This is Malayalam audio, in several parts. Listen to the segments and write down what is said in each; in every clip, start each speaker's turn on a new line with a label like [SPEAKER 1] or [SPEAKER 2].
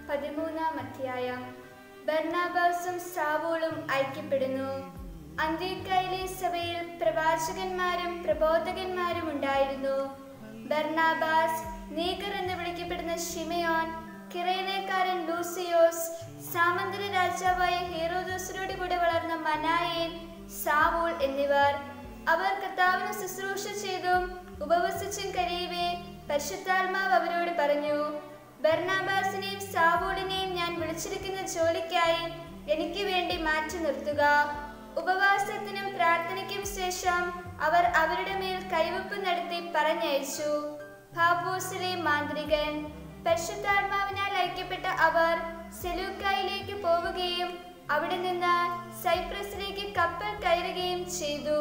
[SPEAKER 1] പതിമൂന്നാം അധ്യായം ബർണാബാസും സാവൂളും ഐക്യപ്പെടുന്നു അന്ത്യക്കയിലെ സഭയിൽ പ്രവാചകന്മാരും പ്രബോധകന്മാരും ഉണ്ടായിരുന്നു ബർണാബാസ് നീഗർ എന്ന് വിളിക്കപ്പെടുന്ന ഷിമയോൻ കിറേനക്കാരൻ ലൂസിയോസ് സാമന്തര രാജാവായ ഹീറോദോസിനോട് കൂടെ വളർന്ന മനായേൻ സാവൂൾ എന്നിവർ അവർ കർത്താവിന് ശുശ്രൂഷ ചെയ്തും ഉപവസിച്ചും കഴിയവേ പരിശുദ്ധാത്മാവ് അവരോട് പറഞ്ഞു ബർണാബാസിനെയും സാവൂളിനെയും ഞാൻ വിളിച്ചിരിക്കുന്ന ജോലിക്കായി എനിക്ക് വേണ്ടി മാറ്റി നിർത്തുക ഉപവാസത്തിനും പ്രാർത്ഥനയ്ക്കും ശേഷം അവർ അവരുടെ മേൽ കൈവപ്പ് നടത്തി പറഞ്ഞയച്ചു പാപ്പൂസിലെ മാന്ത്രികൻ പരിശുദ്ധാത്മാവിനാൽ ഐക്യപ്പെട്ട അവർ സെലൂക്കായിലേക്ക് പോവുകയും അവിടെ നിന്ന് സൈപ്രസിലേക്ക് കപ്പൽ കയറുകയും ചെയ്തു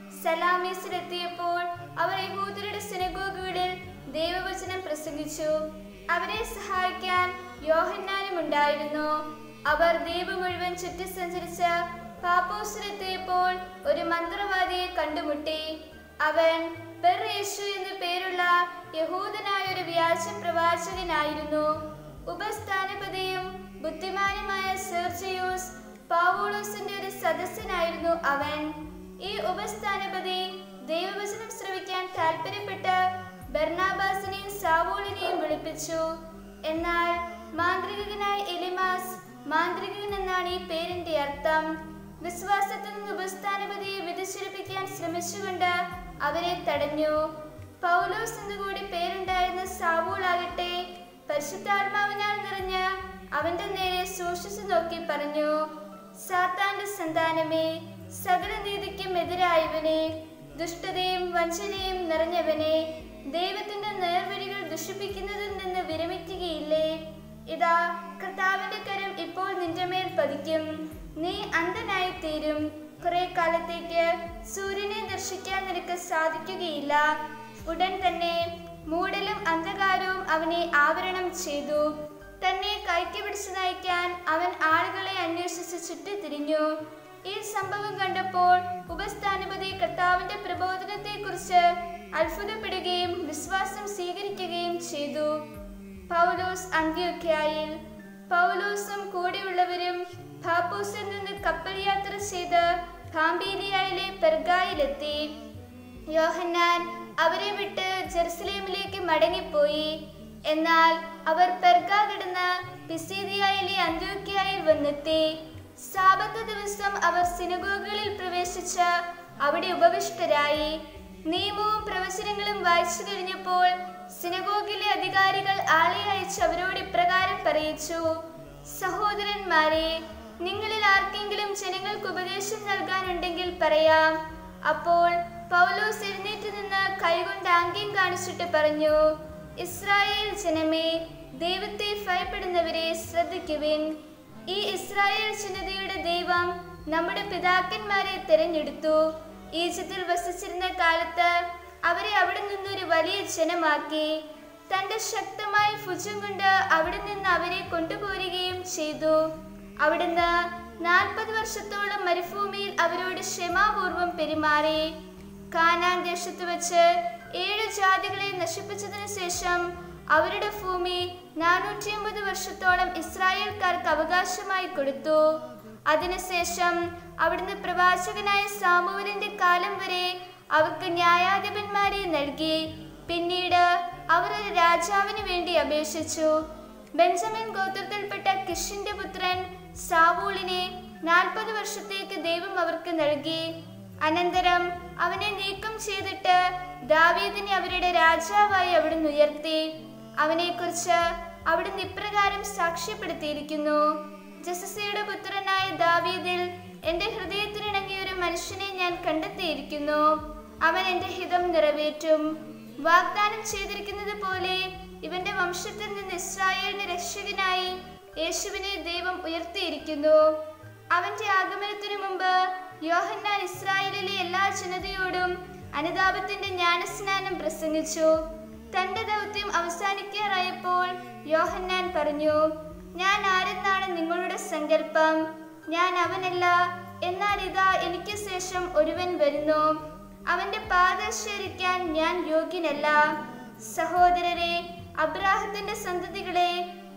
[SPEAKER 1] സലാമീസിലെത്തിയപ്പോൾ അവർ യഹൂദരുടെ സിനഗോഗുകളിൽ ദൈവവചനം പ്രസംഗിച്ചു അവരെ സഹായിക്കാൻ യോഹന്നാനും ഉണ്ടായിരുന്നു അവർ ദ്വീപ് മുഴുവൻ ചുറ്റി സഞ്ചരിച്ച് പാപ്പോസിലെത്തിയപ്പോൾ ഒരു മന്ത്രവാദിയെ കണ്ടുമുട്ടി അവൻ പെർ യേശു എന്നു പേരുള്ള യഹൂദനായ ഒരു വ്യാജ പ്രവാചകനായിരുന്നു ഉപസ്ഥാനപതിയും ബുദ്ധിമാനുമായ സെർജിയൂസ് പാവോളോസിന്റെ ഒരു സദസ്യനായിരുന്നു അവൻ ഈ ഉപസ്ഥാനപതി ദൈവവചനം ശ്രവിക്കാൻ താല്പര്യപ്പെട്ട് ബർണാബാസിനെയും സാവൂളിനെയും വിളിപ്പിച്ചു എന്നാൽ മാന്ത്രികനായ എലിമാസ് മാന്ത്രികൻ എന്നാണ് ഈ പേരിന്റെ അർത്ഥം വിശ്വാസത്തിൽ നിന്ന് ഉപസ്ഥാനപതിയെ വിധിച്ചിരിപ്പിക്കാൻ ശ്രമിച്ചുകൊണ്ട് അവരെ തടഞ്ഞു പൗലോസ് എന്നുകൂടി പേരുണ്ടായിരുന്ന സാവൂളാകട്ടെ പരിശുദ്ധാത്മാവിനാൽ നിറഞ്ഞ് അവന്റെ നേരെ സൂക്ഷിച്ചു നോക്കി പറഞ്ഞു സാത്താന്റെ സന്താനമേ സകല നീതിക്കും എതിരായവനെ ദുഷ്ടതയും വഞ്ചനയും നിറഞ്ഞവനെ ദൈവത്തിന്റെ നേർവഴികൾ ദുഷിപ്പിക്കുന്നതിൽ നിന്ന് വിരമിക്കുകയില്ലേ ഇതാ കർത്താവിന്റെ കരം ഇപ്പോൾ നിന്റെ മേൽ പതിക്കും നീ അന്ധനായി തീരും കുറെ കാലത്തേക്ക് സൂര്യനെ ദർശിക്കാൻ നിനക്ക് സാധിക്കുകയില്ല ഉടൻ തന്നെ മൂടലും അന്ധകാരവും അവനെ ആവരണം ചെയ്തു തന്നെ കൈക്ക് പിടിച്ചു നയിക്കാൻ അവൻ ആളുകളെ അന്വേഷിച്ച് ചുറ്റിത്തിരിഞ്ഞു ഈ സംഭവം കണ്ടപ്പോൾ ഉപസ്ഥാനപതി കർത്താവിന്റെ പ്രബോധനത്തെക്കുറിച്ച് അത്ഭുതപ്പെടുകയും വിശ്വാസം സ്വീകരിക്കുകയും ചെയ്തു പൗലോസ് അന്ത്യോക്യായിൽ പൗലോസും കൂടെയുള്ളവരും പാപ്പൂസിൽ നിന്ന് കപ്പൽ യാത്ര ചെയ്ത് പാമ്പീരിയയിലെ പെർഗായിലെത്തി യോഹന്നാൻ അവരെ വിട്ട് ജെറുസലേമിലേക്ക് മടങ്ങിപ്പോയി എന്നാൽ അവർ പെർഗ കിടന്ന് പിസീദിയയിലെ അന്ത്യോക്യായിൽ വന്നെത്തി സാപത്ത് ദിവസം അവർ സിനഗോഗുകളിൽ പ്രവേശിച്ച് അവിടെ ഉപവിഷ്ടരായി നിയമവും പ്രവചനങ്ങളും വായിച്ചു കഴിഞ്ഞപ്പോൾ സിനഗോഗിലെ അധികാരികൾ ആളെ അയച്ച് അവരോട് ഇപ്രകാരം പറയിച്ചു സഹോദരന്മാരെ നിങ്ങളിൽ ആർക്കെങ്കിലും ജനങ്ങൾക്ക് ഉപദേശം നൽകാനുണ്ടെങ്കിൽ പറയാം അപ്പോൾ പൗലോസ് എഴുന്നേറ്റ് നിന്ന് കൈകൊണ്ട് ആംഗ്യം കാണിച്ചിട്ട് പറഞ്ഞു ഇസ്രായേൽ ജനമേ ദൈവത്തെ ഭയപ്പെടുന്നവരെ ശ്രദ്ധിക്കുവിൻ ഈ ഇസ്രായേൽ ജനതയുടെ ദൈവം നമ്മുടെ പിതാക്കന്മാരെ തിരഞ്ഞെടുത്തു ഈജിപ്തിൽ വസിച്ചിരുന്ന കാലത്ത് അവരെ അവിടെ നിന്നൊരു വലിയ ജനമാക്കി തന്റെ ശക്തമായ ഭുജം കൊണ്ട് അവിടെ നിന്ന് അവരെ കൊണ്ടുപോരുകയും ചെയ്തു അവിടുന്ന് നാൽപ്പത് വർഷത്തോളം മരുഭൂമിയിൽ അവരോട് ക്ഷമാപൂർവം പെരുമാറി കാനാൻ ദേശത്ത് വെച്ച് ഏഴ് ജാതികളെ നശിപ്പിച്ചതിനു ശേഷം അവരുടെ ഭൂമി നാനൂറ്റി അമ്പത് വർഷത്തോളം ഇസ്രായേൽക്കാർക്ക് അവകാശമായി കൊടുത്തു അതിനുശേഷം അവിടുന്ന് പ്രവാചകനായ സാമുവലിന്റെ കാലം വരെ അവർക്ക് ന്യായാധിപന്മാരെ നൽകി പിന്നീട് അവർ ഒരു രാജാവിന് വേണ്ടി അപേക്ഷിച്ചു ബെഞ്ചമിൻ ഗോത്രത്തിൽപ്പെട്ട കിഷിന്റെ പുത്രൻ സാവൂളിനെ നാൽപ്പത് വർഷത്തേക്ക് ദൈവം അവർക്ക് നൽകി അനന്തരം അവനെ നീക്കം ചെയ്തിട്ട് ദാവീദിനെ അവരുടെ രാജാവായി അവിടുന്ന് ഉയർത്തി അവനെക്കുറിച്ച് അവിടുന്ന് ഇപ്രകാരം സാക്ഷ്യപ്പെടുത്തിയിരിക്കുന്നു ജസസയുടെ പുത്രനായ ദാവീദിൽ എന്റെ ഹൃദയത്തിനിണങ്ങിയ ഒരു മനുഷ്യനെ ഞാൻ കണ്ടെത്തിയിരിക്കുന്നു അവൻ എന്റെ ഹിതം നിറവേറ്റും വാഗ്ദാനം ചെയ്തിരിക്കുന്നത് പോലെ ഇവന്റെ വംശത്തിൽ നിന്ന് ഇസ്രായേലിന് രക്ഷകനായി യേശുവിനെ ദൈവം ഉയർത്തിയിരിക്കുന്നു അവന്റെ ആഗമനത്തിനു മുമ്പ് യോഹന്നാൻ ഇസ്രായേലിലെ എല്ലാ ജനതയോടും അനുതാപത്തിന്റെ ജ്ഞാനസ്നാനം പ്രസംഗിച്ചു തന്റെ ദൗത്യം അവസാനിക്കാറായപ്പോൾ യോഹന്നാൻ പറഞ്ഞു ഞാൻ ആരെന്നാണ് നിങ്ങളുടെ സങ്കല്പം ഞാൻ അവനല്ല എന്നാൽ ഇതാ എനിക്ക് ശേഷം ഒരുവൻ വരുന്നു അവന്റെ പാദശേരിക്കാൻ ഞാൻ യോഗ്യനല്ല സഹോദരരെ അബ്രാഹത്തിന്റെ സന്തതികളെ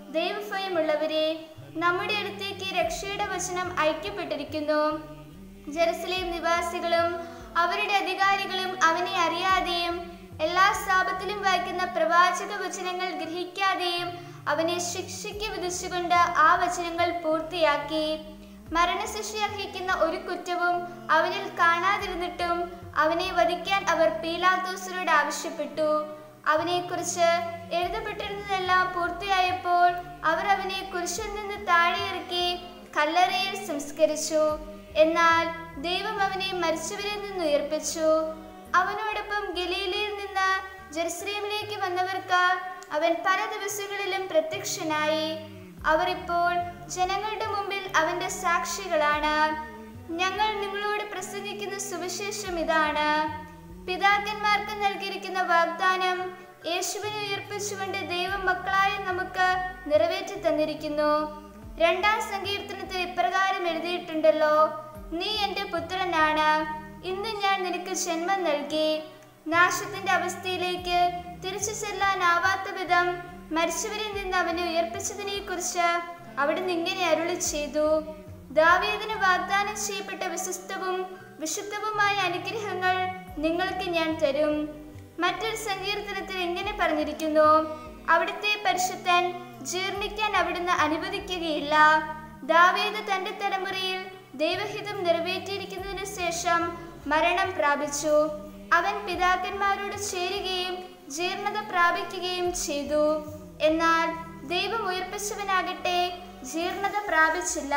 [SPEAKER 1] ദൈവഭയമുള്ളവരെ നമ്മുടെ അടുത്തേക്ക് രക്ഷയുടെ വചനം ഐക്യപ്പെട്ടിരിക്കുന്നു ജെറുസലേം നിവാസികളും അവരുടെ അധികാരികളും അവനെ അറിയാതെയും എല്ലാ സ്ഥാപത്തിലും വായിക്കുന്ന പ്രവാചക വചനങ്ങൾ ഗ്രഹിക്കാതെയും അവനെ ശിക്ഷയ്ക്ക് വിധിച്ചുകൊണ്ട് ആ വചനങ്ങൾ പൂർത്തിയാക്കി മരണശിക്ഷ അർഹിക്കുന്ന ഒരു കുറ്റവും അവനിൽ കാണാതിരുന്നിട്ടും അവനെ വധിക്കാൻ അവർ പീലാത്തോസിനോട് ആവശ്യപ്പെട്ടു അവനെക്കുറിച്ച് എഴുതപ്പെട്ടിരുന്നതെല്ലാം പൂർത്തിയായപ്പോൾ അവർ അവനെ കുരിശിൽ നിന്ന് താഴെ ഇറക്കി കല്ലറയിൽ സംസ്കരിച്ചു എന്നാൽ ദൈവം അവനെ മരിച്ചവരിൽ നിന്ന് ഉയർപ്പിച്ചു അവനോടൊപ്പം ഗലീലയിൽ നിന്ന് ജെറുസലേമിലേക്ക് വന്നവർക്ക് അവൻ പല ദിവസങ്ങളിലും പ്രത്യക്ഷനായി അവർ ഇപ്പോൾ ജനങ്ങളുടെ മുമ്പിൽ അവന്റെ സാക്ഷികളാണ് ഞങ്ങൾ നിങ്ങളോട് പ്രസംഗിക്കുന്ന സുവിശേഷം ഇതാണ് പിതാക്കന്മാർക്ക് നൽകിയിരിക്കുന്ന വാഗ്ദാനം യേശുവിനെ ഉയർപ്പിച്ചുകൊണ്ട് ദൈവം മക്കളായ നമുക്ക് നിറവേറ്റി തന്നിരിക്കുന്നു രണ്ടാം സങ്കീർത്തനത്തിൽ ഇപ്രകാരം എഴുതിയിട്ടുണ്ടല്ലോ നീ എൻ്റെ പുത്രനാണ് ഇന്ന് ഞാൻ നിനക്ക് ജന്മം നൽകി നാശത്തിന്റെ അവസ്ഥയിലേക്ക് തിരിച്ചു ചെല്ലാനാവാത്ത വിധം മരിച്ചവരിൽ നിന്ന് അവനെ ഉയർപ്പിച്ചതിനെ കുറിച്ച് അവിടുന്ന് ഇങ്ങനെ അരുളി ചെയ്തു ദാവീദിന് വാഗ്ദാനം ചെയ്യപ്പെട്ട വിശ്വസ്തവും വിശുദ്ധവുമായ അനുഗ്രഹങ്ങൾ നിങ്ങൾക്ക് ഞാൻ തരും മറ്റൊരു സങ്കീർത്തനത്തിൽ ഇങ്ങനെ പറഞ്ഞിരിക്കുന്നു അവിടുത്തെ പരിശുദ്ധൻ ജീർണിക്കാൻ അവിടുന്ന് അനുവദിക്കുകയില്ല ദാവീദ് തന്റെ തലമുറയിൽ ദൈവഹിതം നിറവേറ്റിയിരിക്കുന്നതിനു ശേഷം മരണം പ്രാപിച്ചു അവൻ പിതാക്കന്മാരോട് ചേരുകയും ജീർണത പ്രാപിക്കുകയും ചെയ്തു എന്നാൽ ദൈവം ഉയർപ്പിച്ചവനാകട്ടെ ജീർണത പ്രാപിച്ചില്ല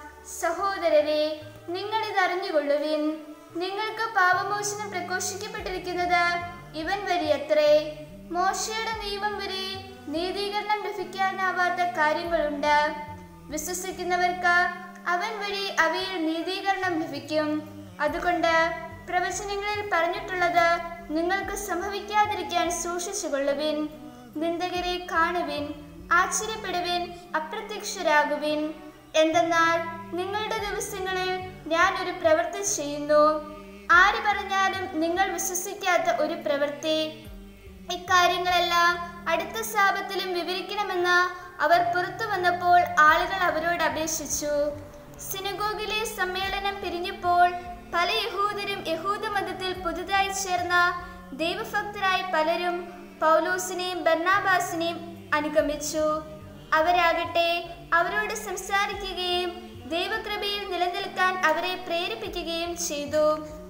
[SPEAKER 1] സഹോദരരെ നിങ്ങൾ ഇത് അറിഞ്ഞുകൊള്ളുവിൻ നിങ്ങൾക്ക് പാപമോചനം പ്രഘോഷിക്കപ്പെട്ടിരിക്കുന്നത് ഇവൻ വഴിയത്രേ മോശയുടെ നിയമം വരെ നീതീകരണം ലഭിക്കാനാവാത്ത കാര്യങ്ങളുണ്ട് വിശ്വസിക്കുന്നവർക്ക് അവൻ വഴി അവയിൽ നീതീകരണം ലഭിക്കും അതുകൊണ്ട് പ്രവചനങ്ങളിൽ പറഞ്ഞിട്ടുള്ളത് നിങ്ങൾക്ക് സംഭവിക്കാതിരിക്കാൻ സൂക്ഷിച്ചുകൊള്ളുവിൻ നിന്ദകരെ കാണുവിൻ ആശ്ചര്യപ്പെടുവിൻ അപ്രത്യക്ഷരാകുവിൻ എന്തെന്നാൽ നിങ്ങളുടെ ദിവസങ്ങളിൽ ഞാൻ ഒരു പ്രവൃത്തി ചെയ്യുന്നു ആര് പറഞ്ഞാലും നിങ്ങൾ വിശ്വസിക്കാത്ത ഒരു പ്രവൃത്തി ഇക്കാര്യങ്ങളെല്ലാം അടുത്ത സാപത്തിലും വിവരിക്കണമെന്ന് അവർ പുറത്തു വന്നപ്പോൾ ആളുകൾ അവരോട് അപേക്ഷിച്ചു സിനഗോഗിലെ സമ്മേളനം പിരിഞ്ഞപ്പോൾ പല യഹൂദരും യഹൂദ മതത്തിൽ പുതുതായി ചേർന്ന ദൈവഭക്തരായ പലരും പൗലോസിനെയും ബർണാബാസിനെയും അനുഗമിച്ചു അവരാകട്ടെ അവരോട് സംസാരിക്കുകയും ദൈവകൃപയിൽ നിലനിൽക്കാൻ അവരെ പ്രേരിപ്പിക്കുകയും ചെയ്തു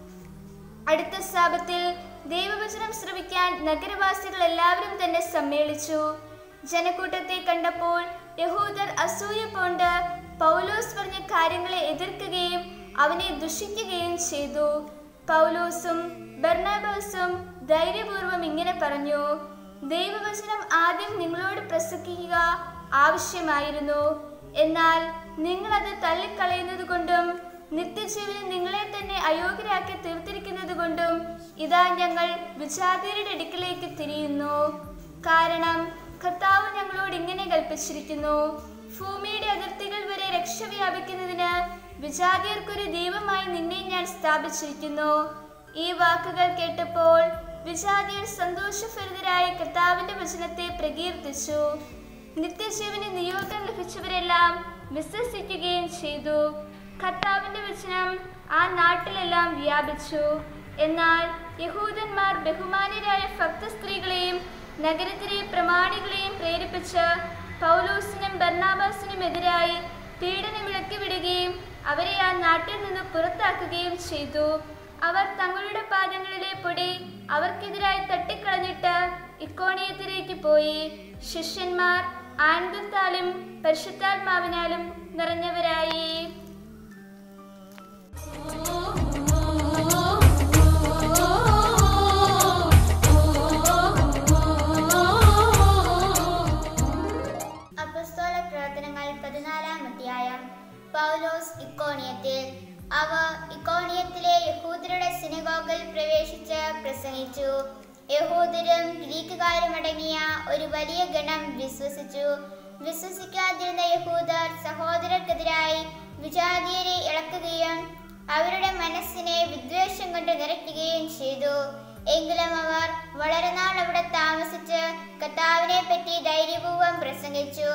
[SPEAKER 1] അടുത്ത സാപത്തിൽ ദൈവവചനം ശ്രവിക്കാൻ നഗരവാസികൾ എല്ലാവരും തന്നെ സമ്മേളിച്ചു ജനക്കൂട്ടത്തെ കണ്ടപ്പോൾ യഹൂദർ അസൂയ കൊണ്ട് പൗലോസ് പറഞ്ഞ കാര്യങ്ങളെ എതിർക്കുകയും അവനെ ദുഷിക്കുകയും ചെയ്തു പൗലോസും ബർണബാസും ധൈര്യപൂർവ്വം ഇങ്ങനെ പറഞ്ഞു ദൈവവചനം ആദ്യം നിങ്ങളോട് പ്രസംഗിക്കുക ആവശ്യമായിരുന്നു എന്നാൽ നിങ്ങൾ അത് തള്ളിക്കളയുന്നത് കൊണ്ടും നിത്യജീവനിൽ നിങ്ങളെ തന്നെ അയോഗ്യരാക്കി തീർത്തിരിക്കുന്നത് കൊണ്ടും ഇതാ ഞങ്ങൾ വിജാതിയുടെ അടുക്കിലേക്ക് തിരിയുന്നു കാരണം കർത്താവ് ഞങ്ങളോട് ഇങ്ങനെ കൽപ്പിച്ചിരിക്കുന്നു ഭൂമിയുടെ അതിർത്തികൾ വരെ രക്ഷ വ്യാപിക്കുന്നതിന് വിജാതിയർക്കൊരു ദൈവമായി നിന്നെ ഞാൻ സ്ഥാപിച്ചിരിക്കുന്നു ഈ വാക്കുകൾ കേട്ടപ്പോൾ വിജാതിയർ സന്തോഷഭരിതരായ കർത്താവിന്റെ വചനത്തെ പ്രകീർത്തിച്ചു നിത്യജീവന് നിയോഗം ലഭിച്ചവരെല്ലാം വിശ്വസിക്കുകയും ചെയ്തു കർത്താവിന്റെ വചനം ആ നാട്ടിലെല്ലാം വ്യാപിച്ചു എന്നാൽ യഹൂദന്മാർ ബഹുമാനരായ ഭക്ത സ്ത്രീകളെയും നഗരത്തിലെ പ്രമാണികളെയും പ്രേരിപ്പിച്ച് പൗലോസിനും ബർണാബാസിനും എതിരായി പീഡനം ഇളക്കിവിടുകയും അവരെ ആ നാട്ടിൽ നിന്ന് പുറത്താക്കുകയും ചെയ്തു അവർ തങ്ങളുടെ പാദങ്ങളിലെ പൊടി അവർക്കെതിരായി തട്ടിക്കളഞ്ഞിട്ട് ഇക്കോണിയത്തിലേക്ക് പോയി ശിഷ്യന്മാർ ആനന്ദത്താലും പരിശുദ്ധാത്മാവിനാലും നിറഞ്ഞവരായി
[SPEAKER 2] അപ്പസ്തോല പ്രവർത്തനങ്ങൾ പതിനാലാം അധ്യായം പൗലോസ് ഇക്കോണിയത്തിൽ അവ ഇക്കോണിയത്തിലെ യഹൂദരുടെ സിനഗോഗിൽ പ്രവേശിച്ച് പ്രസംഗിച്ചു യഹൂദരും ഗ്രീക്കുകാരും അടങ്ങിയ ഒരു വലിയ ഗണം വിശ്വസിച്ചു വിശ്വസിക്കാതിരുന്ന യഹൂദർ സഹോദരർക്കെതിരായി വിജാതീയരെ ഇളക്കുകയും അവരുടെ മനസ്സിനെ വിദ്വേഷം കൊണ്ട് നിറയ്ക്കുകയും ചെയ്തു എങ്കിലും അവർ വളരെ നാൾ അവിടെ താമസിച്ച് കർത്താവിനെ പറ്റി ധൈര്യപൂർവ്വം പ്രസംഗിച്ചു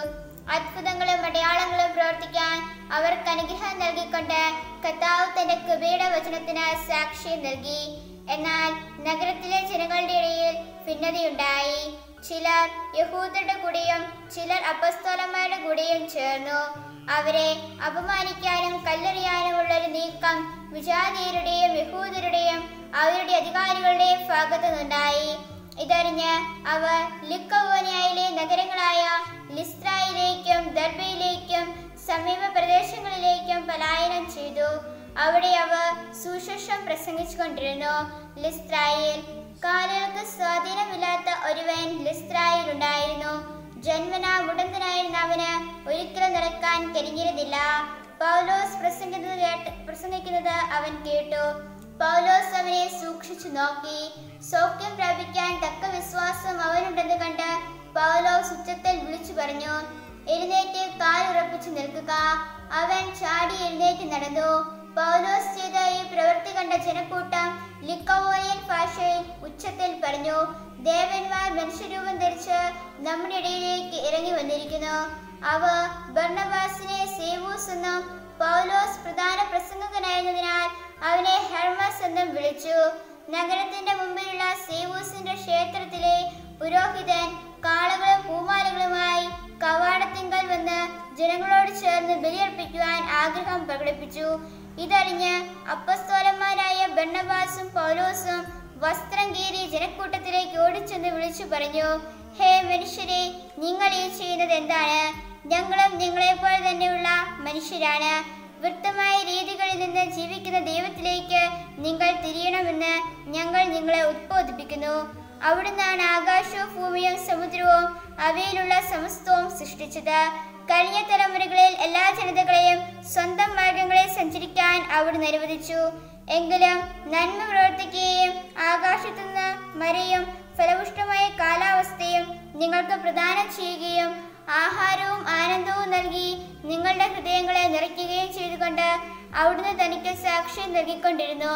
[SPEAKER 2] അത്ഭുതങ്ങളും അടയാളങ്ങളും പ്രവർത്തിക്കാൻ അവർക്ക് അനുഗ്രഹം നൽകിക്കൊണ്ട് കർത്താവ് തന്റെ കൃപയുടെ വചനത്തിന് സാക്ഷ്യം നൽകി എന്നാൽ നഗരത്തിലെ ജനങ്ങളുടെ ഇടയിൽ ഭിന്നതയുണ്ടായി ചിലർ യഹൂദരുടെ കൂടെയും ചിലർ അപ്പസ്തോലന്മാരുടെ കൂടെയും ചേർന്നു അവരെ അപമാനിക്കാനും കല്ലെറിയാനുമുള്ള ഒരു നീക്കം വിജാതീയരുടെയും യഹൂദരുടെയും അവരുടെ അധികാരികളുടെയും ഭാഗത്തു നിന്നുണ്ടായി ഇതറിഞ്ഞ് അവർ ലിക്കവോനിയയിലെ നഗരങ്ങളായ ലിസ്ത്രയിലേക്കും ദർബയിലേക്കും സമീപ പ്രദേശങ്ങളിലേക്കും പലായനം ചെയ്തു അവിടെ അവർ സുശേഷം പ്രസംഗിച്ചുകൊണ്ടിരുന്നു ലിസ്ത്രയിൽ കാലുകൾക്ക് സ്വാധീനമില്ലാത്ത ഒരുവൻ ലിസ്ത്രയിൽ ഉണ്ടായിരുന്നു ജന്മന മുടന്തനായിരുന്ന അവന് ഒരിക്കലും നടക്കാൻ കഴിഞ്ഞിരുന്നില്ല പൗലോസ് പ്രസംഗിക്കുന്നത് കേട്ട് പ്രസംഗിക്കുന്നത് അവൻ കേട്ടു പൗലോസ് അവനെ സൂക്ഷിച്ചു നോക്കി സൗഖ്യം പ്രാപിക്കാൻ തക്ക വിശ്വാസം അവനുണ്ടെന്ന് കണ്ട് പൗലോസ് ഉച്ചത്തിൽ വിളിച്ചു പറഞ്ഞു എഴുന്നേറ്റ് കാലുറപ്പിച്ചു നിൽക്കുക അവൻ ചാടി എഴുന്നേറ്റ് നടന്നു പൗലോസ് ചെയ്ത ഈ പ്രവൃത്തി കണ്ട ജനക്കൂട്ടം ലിക്കവോയൻ ഭാഷയിൽ ഉച്ചത്തിൽ പറഞ്ഞു ദേവന്മാർ മനുഷ്യരൂപം ധരിച്ച് നമ്മുടെ ഇടയിലേക്ക് ഇറങ്ങി വന്നിരിക്കുന്നു അവർ ബർണബാസിനെ സേവൂസ് എന്നും പൗലോസ് പ്രധാന പ്രസംഗകനായിരുന്നതിനാൽ അവനെ ഹെർമസ് എന്നും വിളിച്ചു നഗരത്തിന്റെ മുമ്പിലുള്ള സേവൂസിന്റെ ക്ഷേത്രത്തിലെ പുരോഹിതൻ കാളകളും പൂമാലകളുമായി കവാടത്തിങ്കൽ വന്ന് ജനങ്ങളോട് ചേർന്ന് ബലിയർപ്പിക്കുവാൻ ആഗ്രഹം പ്രകടിപ്പിച്ചു ഇതറിഞ്ഞ് അപ്പസ്തോലന്മാരായ ബർണബാസും പൗലോസും വസ്ത്രം കീറി ജനക്കൂട്ടത്തിലേക്ക് ഓടിച്ചെന്ന് വിളിച്ചു പറഞ്ഞു ഹേ മനുഷ്യരെ നിങ്ങൾ ഈ ചെയ്യുന്നത് എന്താണ് ഞങ്ങളും നിങ്ങളെപ്പോലെ തന്നെയുള്ള മനുഷ്യരാണ് വൃത്തമായ രീതികളിൽ നിന്ന് ജീവിക്കുന്ന ദൈവത്തിലേക്ക് നിങ്ങൾ തിരിയണമെന്ന് ഞങ്ങൾ നിങ്ങളെ ഉദ്ബോധിപ്പിക്കുന്നു അവിടുന്നാണ് ആകാശവും ഭൂമിയും സമുദ്രവും അവയിലുള്ള സമസ്തവും സൃഷ്ടിച്ചത് കഴിഞ്ഞ തലമുറകളിൽ എല്ലാ ജനതകളെയും സ്വന്തം മാർഗങ്ങളിൽ സഞ്ചരിക്കാൻ അവിടുന്ന് അനുവദിച്ചു എങ്കിലും നന്മ പ്രവർത്തിക്കുകയും ആകാശത്തുനിന്ന് മരയും ഫലപുഷ്ടമായ കാലാവസ്ഥയും നിങ്ങൾക്ക് പ്രദാനം ചെയ്യുകയും ആഹാരവും ആനന്ദവും നൽകി നിങ്ങളുടെ ഹൃദയങ്ങളെ നിറയ്ക്കുകയും ചെയ്തുകൊണ്ട് അവിടുന്ന് തനിക്ക് സാക്ഷ്യം നൽകിക്കൊണ്ടിരുന്നു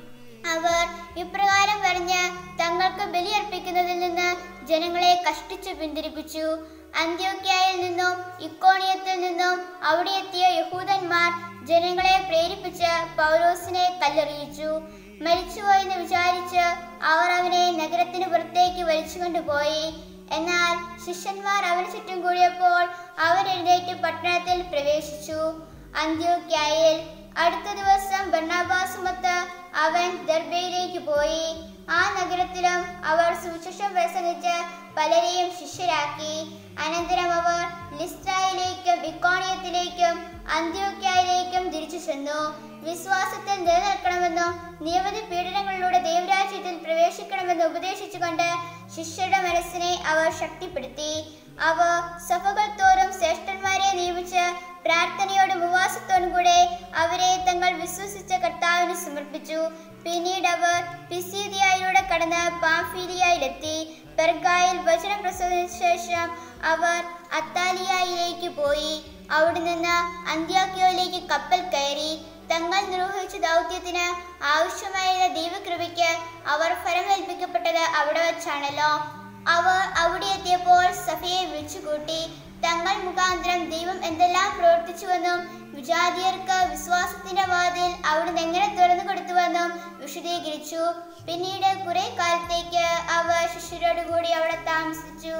[SPEAKER 2] അവർ ഇപ്രകാരം പറഞ്ഞ് തങ്ങൾക്ക് ബലിയർപ്പിക്കുന്നതിൽ നിന്ന് ജനങ്ങളെ കഷ്ടിച്ചു പിന്തിരിപ്പിച്ചു അന്ത്യോക്യായിൽ നിന്നും ഇക്കോണിയത്തിൽ നിന്നും അവിടെ എത്തിയ യഹൂദന്മാർ ജനങ്ങളെ പ്രേരിപ്പിച്ച് പൗലോസിനെ കല്ലെറിയിച്ചു മരിച്ചുപോയെന്ന് വിചാരിച്ച് അവർ അവനെ നഗരത്തിന് പുറത്തേക്ക് വലിച്ചുകൊണ്ടുപോയി എന്നാൽ ശിഷ്യന്മാർ അവന് ചുറ്റും കൂടിയപ്പോൾ അവർ എഴുന്നേറ്റ് പട്ടണത്തിൽ പ്രവേശിച്ചു അന്ത്യോക്യായിൽ അടുത്ത ദിവസം ബർണാബാസുമൊത്ത് അവൻ ദർബയിലേക്ക് പോയി ആ നഗരത്തിലും അവർ സുവിശേഷം പ്രസംഗിച്ച് പലരെയും ശിഷ്യരാക്കി അനന്തരം അവർ ലിസ്ട്രായിലേക്കും ഇക്കോണിയത്തിലേക്കും അന്ത്യോക്യായിലേക്കും തിരിച്ചു ചെന്നു വിശ്വാസത്തിൽ നിലനിൽക്കണമെന്നും നിരവധി പീഡനങ്ങളിലൂടെ ദൈവരാജ്യത്തിൽ പ്രവേശിക്കണമെന്ന് ഉപദേശിച്ചുകൊണ്ട് ശിഷ്യരുടെ മനസ്സിനെ അവർ ശക്തിപ്പെടുത്തി അവർ സഭകൾ തോറും ശ്രേഷ്ഠന്മാരെ നിയമിച്ച് പ്രാർത്ഥനയോടും ഉപവാസത്തോടും കൂടെ അവരെ തങ്ങൾ വിശ്വസിച്ച കർത്താവിന് സമർപ്പിച്ചു പിന്നീട് അവർ പിസീദിയായിലൂടെ കടന്ന് പാംഫീലിയയിലെത്തി പെർഗായിൽ വചനം പ്രസവിച്ച ശേഷം അവർ അത്താലിയായിലേക്ക് പോയി അവിടെ നിന്ന് അന്ത്യാക്കിയോയിലേക്ക് കപ്പൽ കയറി തങ്ങൾ നിർവഹിച്ച ദൗത്യത്തിന് ആവശ്യമായ ദൈവകൃപയ്ക്ക് അവർ ഫലമേൽപ്പിക്കപ്പെട്ടത് അവിടെ വച്ചാണല്ലോ അവർ അവിടെ എത്തിയപ്പോൾ സഭയെ വിളിച്ചുകൂട്ടി തങ്ങൾ മുഖാന്തരം ദൈവം എന്തെല്ലാം പ്രവർത്തിച്ചുവെന്നും വിജാതിയർക്ക് വിശ്വാസത്തിന്റെ വാതിൽ അവിടുന്ന് എങ്ങനെ തുറന്നു കൊടുത്തുവെന്നും വിശദീകരിച്ചു പിന്നീട് കുറെ കാലത്തേക്ക് അവർ ശിഷ്യരോടുകൂടി അവിടെ താമസിച്ചു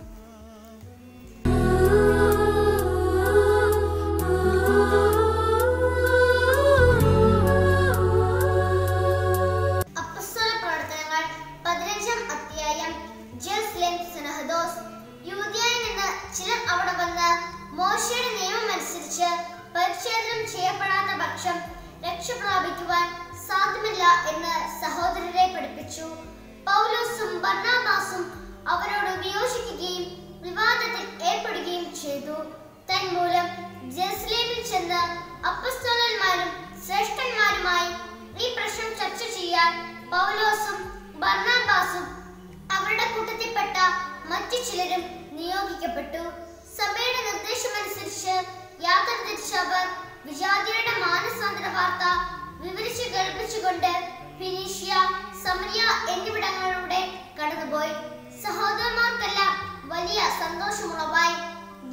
[SPEAKER 3] അപ്പസ്തല പ്രവർത്തനങ്ങൾ പതിനഞ്ചാം അധ്യായം ജെറുസലേം സുനഹദോസ് യൂദയായിൽ നിന്ന് ചിലർ അവിടെ വന്ന് മോശയുടെ നിയമം അനുസരിച്ച് പരിച്ഛേദനം ചെയ്യപ്പെടാത്ത പക്ഷം രക്ഷ പ്രാപിക്കുവാൻ സാധ്യമല്ല എന്ന് സഹോദരരെ പഠിപ്പിച്ചു പൗലോസും ബർണാബാസും അവരോട് വിയോജിക്കുകയും വിവാദത്തിൽ ഏർപ്പെടുകയും ചെയ്തു തന്മൂലം ജെറുസലേമിൽ ചെന്ന് അപ്പസ്തോലന്മാരും ശ്രേഷ്ഠന്മാരുമായി ഈ പ്രശ്നം ചർച്ച ചെയ്യാൻ പൗലോസും ബർണാബാസും അവരുടെ കൂട്ടത്തിൽപ്പെട്ട മറ്റു ചിലരും നിയോഗിക്കപ്പെട്ടു സഭയുടെ നിർദ്ദേശമനുസരിച്ച് യാത്ര തിരിച്ച അവർ വിജാതിയുടെ മാനസാന്തര വാർത്ത വിവരിച്ചു കേൾപ്പിച്ചുകൊണ്ട് ഫിനീഷ്യ സമരിയ എന്നിവിടങ്ങളിലൂടെ കടന്നുപോയി സഹോദരന്മാർക്കെല്ലാം വലിയ സന്തോഷമുളവായി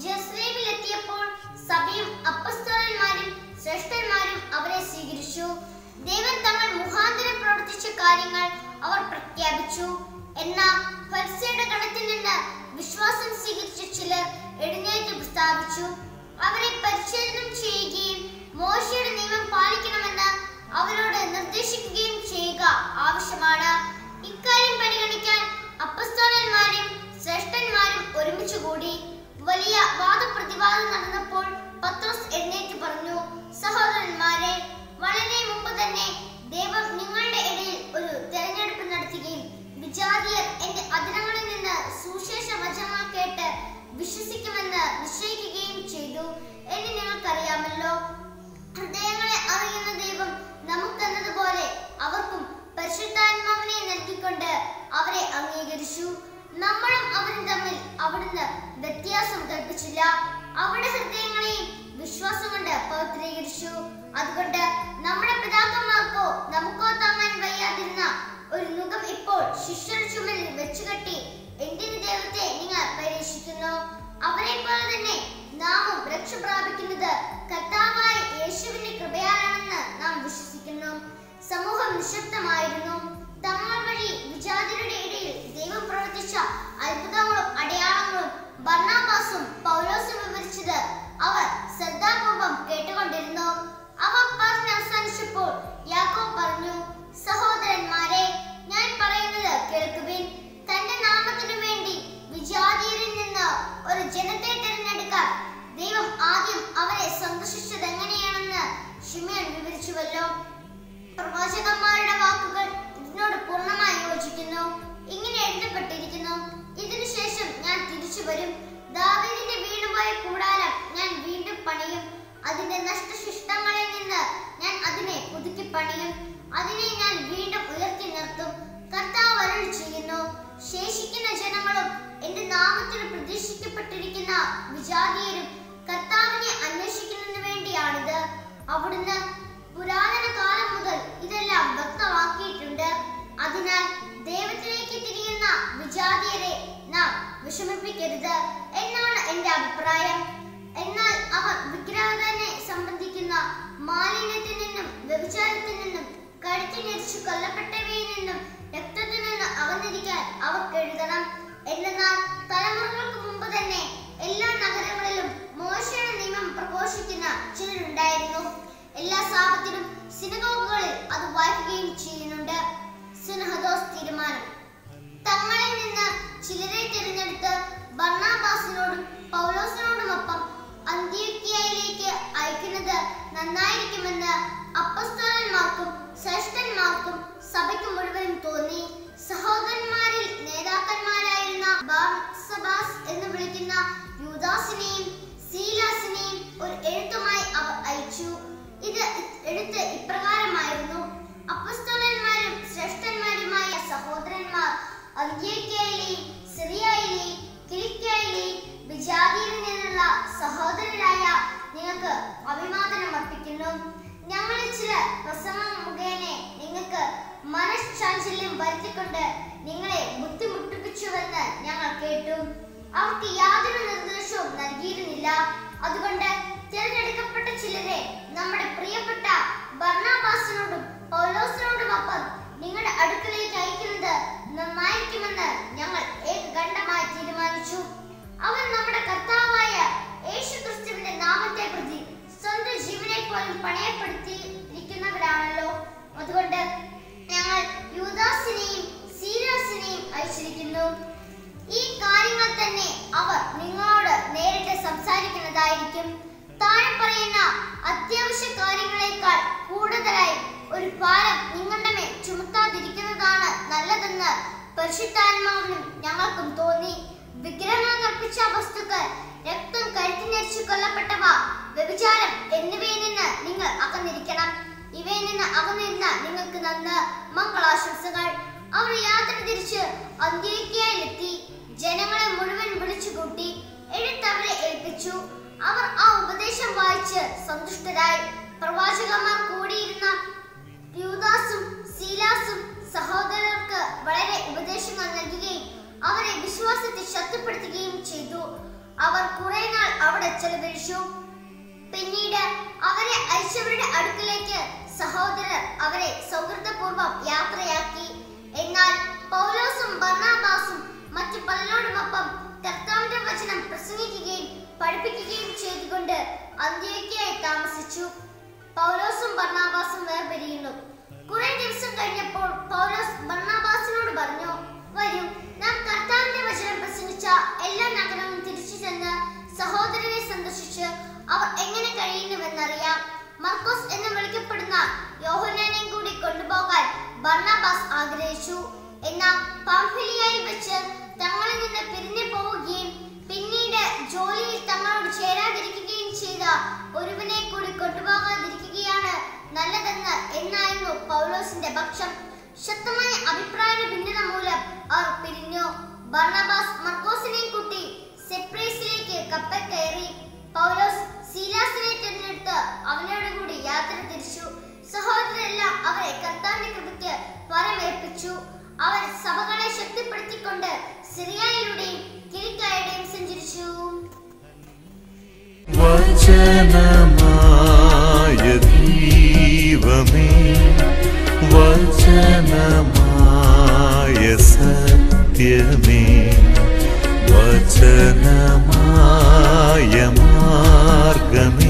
[SPEAKER 3] ജെറുസലേമിൽ എത്തിയപ്പോൾ സഭയും അപ്പസ്തോലന്മാരും ശ്രേഷ്ഠന്മാരും അവരെ സ്വീകരിച്ചു ദൈവം തങ്ങൾ മുഖാന്തരം പ്രവർത്തിച്ച കാര്യങ്ങൾ അവർ പ്രഖ്യാപിച്ചു എന്നാൽ ഫരിസയുടെ ഗണത്തിൽ നിന്ന് വിശ്വാസം സ്വീകരിച്ച ചിലർ എഴുന്നേറ്റ് പ്രസ്താവിച്ചു അവരെ പരിച്ഛേദനം ചെയ്യുകയും മോശയുടെ നിയമം പാലിക്കണമെന്ന് അവരോട് നിർദ്ദേശിക്കുകയും ചെയ്യുക ആവശ്യമാണ് ഇക്കാര്യം പരിഗണിക്കാൻ അപ്പസ്തോലന്മാരും ശ്രേഷ്ഠന്മാരും ഒരുമിച്ച് കൂടി വലിയ വാദപ്രതിവാദം നടന്നപ്പോൾ പത്രോസ് എഴുന്നേറ്റ് പറഞ്ഞു സഹോദരന്മാരെ വളരെ മുമ്പ് തന്നെ ദൈവം നിങ്ങളുടെ ഇടയിൽ ഒരു തെരഞ്ഞെടുപ്പ് നടത്തുകയും വിജാതിയർ എന്റെ അതിരങ്ങളിൽ നിന്ന് സുശേഷ വചനങ്ങൾ കേട്ട് വിശ്വസിക്കുമെന്ന് നിശ്ചയിക്കുകയും ചെയ്തു എന്ന് നിങ്ങൾക്കറിയാമല്ലോ ഹൃദയങ്ങളെ അറിയുന്ന ദൈവം നമുക്കെന്നതുപോലെ അവർക്കും പരിശുദ്ധാത്മാവിനെ നൽകിക്കൊണ്ട് അവരെ അംഗീകരിച്ചു നമ്മളും അവരും തമ്മിൽ അവിടുന്ന് വ്യത്യാസം കൽപ്പിച്ചില്ല അവരുടെ ഹൃദയങ്ങളെയും വിശ്വാസം കൊണ്ട് പവിത്രീകരിച്ചു അതുകൊണ്ട് നമ്മുടെ പിതാക്കന്മാർക്കോ നമുക്കോ താങ്ങാൻ വയ്യാതിരുന്ന ഒരു നുകം ഇപ്പോൾ ശിഷ്യർ ചുമലിൽ വെച്ചുകെട്ടി എന്തിന് ദൈവത്തെ നിങ്ങൾ പരീക്ഷിക്കുന്നു അവരെ പോലെ തന്നെ നാമും രക്ഷ പ്രാപിക്കുന്നത് കർത്താവായ യേശുവിന്റെ കൃപയാലാണെന്ന് നാം വിശ്വസിക്കുന്നു സമൂഹം നിശബ്ദമായിരുന്നു തങ്ങൾ വഴി വിജാതിരുടെ ഇടയിൽ ദൈവം പ്രവർത്തിച്ച അത്ഭുതങ്ങളും അടയാളങ്ങളും ബർണാബാസും പൗലോസും വിവരിച്ചത് അവർ ശ്രദ്ധാപൂർവം കേട്ടുകൊണ്ടിരുന്നു അവ പറഞ്ഞ് അവസാനിച്ചപ്പോൾ യാക്കോബ് പറഞ്ഞു സഹോദരന്മാരെ ഞാൻ പറയുന്നത് കേൾക്കുവിൻ തന്റെ നാമത്തിനു വേണ്ടി വിജാതിയരിൽ നിന്ന് ഒരു ജനത്തെ തിരഞ്ഞെടുക്കാൻ ദൈവം ആദ്യം അവരെ സന്ദർശിച്ചത് എങ്ങനെയാണെന്ന് ഷിമിയൻ വിവരിച്ചുവല്ലോ പ്രവാചകന്മാരുടെ വാക്കുകൾ ഇതിനോട് പൂർണ്ണമായി യോജിക്കുന്നു ഇങ്ങനെ എഴുതപ്പെട്ടിരിക്കുന്നു ഇതിനുശേഷം ഞാൻ തിരിച്ചു വരും ദാവീദിന്റെ വീടുപോയ കൂടാരം ഞാൻ വീണ്ടും പണിയും അതിന്റെ നഷ്ടശിഷ്ടങ്ങളിൽ നിന്ന് ഞാൻ അതിനെ പുതുക്കി പണിയും അതിനെ ഞാൻ വീണ്ടും ഉയർത്തി നിർത്തും കർത്താവ് അരുൾ ചെയ്യുന്നു ശേഷിക്കുന്ന ജനങ്ങളും എന്റെ നാമത്തിൽ പ്രതീക്ഷിക്കപ്പെട്ടിരിക്കുന്ന വിജാതീയരും കർത്താവിനെ അന്വേഷിക്കുന്നതിന് വേണ്ടിയാണിത് അവിടുന്ന് പുരാതന കാലം മുതൽ ഇതെല്ലാം വ്യക്തമാക്കിയിട്ടുണ്ട് അതിനാൽ ദൈവത്തിലേക്ക് തിരിയുന്ന വിജാതീയരെ നാം വിഷമിപ്പിക്കരുത് എന്നാണ് എന്റെ അഭിപ്രായം എന്നാൽ അവർ വിഗ്രഹനെ സംബന്ധിക്കുന്ന മാലിന്യത്തിൽ നിന്നും വ്യഭിചാരത്തിൽ നിന്നും കഴുത്തിനരിച്ചു കൊല്ലപ്പെട്ടവയിൽ നിന്നും രക്തത്തിൽ നിന്ന് അകന്നിരിക്കാൻ അവർക്ക് എഴുതണം എന്നാൽ തലമുറകൾക്ക് മുമ്പ് തന്നെ എല്ലാ നഗരങ്ങളിലും മോശയുടെ നിയമം പ്രഘോഷിക്കുന്ന ചിലരുണ്ടായിരുന്നു എല്ലാ സാപത്തിലും സിനഗോഗുകളിൽ അത് വായിക്കുകയും ചെയ്യുന്നുണ്ട് സിനഹദോസ് തീരുമാനം തങ്ങളിൽ നിന്ന് ചിലരെ തിരഞ്ഞെടുത്ത് ബർണാബാസിനോടും പൗലോസിനോടുമൊപ്പം അന്ത്യോക്യയിലേക്ക് അയക്കുന്നത് നന്നായിരിക്കുമെന്ന് അപ്പസ്തോലന്മാർക്കും ശ്രേഷ്ഠന്മാർക്കും സഭയ്ക്ക് മുഴുവനും തോന്നി സഹോദരന്മാരിൽ നേതാക്കന്മാരായിരുന്ന ബാർസബാസ് എന്ന് വിളിക്കുന്ന യൂദാസിനെയും സീലാസിനെയും ഒരു എഴുത്തുമായി അവർ അയച്ചു ഇത് എഴുത്ത് ഇപ്രകാരമായിരുന്നു അപ്പസ്തോലന്മാരും ശ്രേഷ്ഠന്മാരുമായ സഹോദരന്മാർ അന്ത്യോക്യയിലെയും സിറിയയിലെയും കിലിക്കയിലെയും വിജാതിയിൽ നിന്നുള്ള സഹോദരരായ നിങ്ങൾക്ക് അഭിവാദനം അർപ്പിക്കുന്നു ഞങ്ങളിൽ ചില പ്രസംഗം മുഖേന നിങ്ങൾക്ക് മനഃശാഞ്ചല്യം വരുത്തിക്കൊണ്ട് നിങ്ങളെ ബുദ്ധിമുട്ടിപ്പിച്ചുവെന്ന് ഞങ്ങൾ കേട്ടു അവർക്ക് യാതൊരു നിർദ്ദേശവും നൽകിയിരുന്നില്ല അതുകൊണ്ട് തിരഞ്ഞെടുക്കപ്പെട്ട ചിലരെ നമ്മുടെ പ്രിയപ്പെട്ട ബർണാബാസിനോടും പൗലോസിനോടുമൊപ്പം നിങ്ങളുടെ അടുക്കലേക്ക് അയക്കുന്നത് നന്നായിരിക്കുമെന്ന് ഞങ്ങൾ ഏകകണ്ഠമായി തീരുമാനിച്ചു അവർ നമ്മുടെ കർത്താവായ യേശു ക്രിസ്തുവിന്റെ നാമത്തെ പ്രതി സ്വന്തം ജീവനെ പോലും പണയപ്പെടുത്തിയിരിക്കുന്നവരാണല്ലോ അതുകൊണ്ട് ഞങ്ങൾ യൂദാസിനെയും സീരാസിനെയും അയച്ചിരിക്കുന്നു ഈ കാര്യങ്ങൾ തന്നെ അവർ നിങ്ങളോട് നേരിട്ട് സംസാരിക്കുന്നതായിരിക്കും താഴെ പറയുന്ന അത്യാവശ്യ കാര്യങ്ങളെക്കാൾ കൂടുതലായി ഒരു ഭാരം നിങ്ങളുടെ മേൽ ചുമത്താതിരിക്കുന്നതാണ് നല്ലതെന്ന് പരിശുദ്ധാത്മാവിനും ഞങ്ങൾക്കും തോന്നി വിഗ്രഹങ്ങൾ നിർമ്മിച്ച വസ്തുക്കൾ രക്തം കഴുത്തിനരിച്ചു കൊല്ലപ്പെട്ടവ വ്യഭിചാരം എന്നിവയിൽ നിന്ന് നിങ്ങൾ അകന്നിരിക്കണം ഇവയിൽ നിന്ന് അകന്നിരുന്ന നിങ്ങൾക്ക് നന്ന് മംഗളാശംസകൾ അവർ യാത്ര തിരിച്ച് അന്ത്യോക്യയിലെത്തി ജനങ്ങളെ മുഴുവൻ വിളിച്ചുകൂട്ടി എഴുത്തവരെ ഏൽപ്പിച്ചു അവർ ആ ഉപദേശം വായിച്ച് സന്തുഷ്ടരായി പ്രവാചകന്മാർ കൂടിയിരുന്ന യൂദാസും സീലാസും സഹോദരർക്ക് വളരെ ഉപദേശങ്ങൾ നൽകുകയും അവരെ വിശ്വാസത്തെ ശക്തിപ്പെടുത്തുകയും ചെയ്തു അവർ കുറെ നാൾ അവിടെ ചെലവഴിച്ചു പിന്നീട് അവരെ അയച്ചവരുടെ അടുക്കിലേക്ക് സഹോദരർ അവരെ സൗഹൃദപൂർവ്വം യാത്രയാക്കി എന്നാൽ പൗലോസും ബർണാബാസും മറ്റു പലരോടുമൊപ്പം കർത്താവിന്റെ വചനം പ്രസംഗിക്കുകയും പഠിപ്പിക്കുകയും ചെയ്തുകൊണ്ട് അന്ത്യോക്യയായി താമസിച്ചു പൗലോസും ബർണാബാസും വേർപിരിയുന്നു കുറെ ദിവസം കഴിഞ്ഞപ്പോൾ പൗലോസ് ബർണാബാസിനോട് പറഞ്ഞു വരൂ നാം കർത്താവിന്റെ വചനം പ്രസംഗിച്ച എല്ലാ നഗരവും തിരിച്ചു ചെന്ന് സഹോദരനെ സന്ദർശിച്ച് അവർ എങ്ങനെ കഴിയുന്നുവെന്നറിയാം മർക്കോസ് എന്ന് വിളിക്കപ്പെടുന്ന യോഹനാനെയും കൂടി കൊണ്ടുപോകാൻ ബർണബാസ് ആഗ്രഹിച്ചു എന്നാൽ പാംഫിലിയയിൽ വെച്ച് തങ്ങളിൽ നിന്ന് പിരിഞ്ഞു പോവുകയും പിന്നീട് ജോലിയിൽ തങ്ങളോട് ചേരാതിരിക്കുകയും ചെയ്ത ഒരുവനെ കൂടി കൊണ്ടുപോകാതിരിക്കുകയാണ് നല്ലതെന്ന് എന്നായിരുന്നു പൗലോസിന്റെ പക്ഷം ശക്തമായ അഭിപ്രായ ഭിന്നത മൂലം അവർ പിരിഞ്ഞു ബർണബാസ് മർക്കോസിനെയും കൂട്ടി സെപ്രേസിലേക്ക് കപ്പൽ കയറി പൗലോസ് സീലാസിനെ തിരഞ്ഞെടുത്ത് അവനോട് കൂടി യാത്ര തിരിച്ചു സഹോദരരെല്ലാം അവരെ കർത്താവിന്റെ കൃപയ്ക്ക് വരവേൽപ്പിച്ചു അവർ സഭകളെ ശക്തിപ്പെടുത്തിക്കൊണ്ട് സിറിയയിലൂടെയും കിരിക്കായുടെയും സഞ്ചരിച്ചു
[SPEAKER 4] വചനമായ ദൈവമേ വചനമായ സത്യമേ വചനമായ മാർഗമേ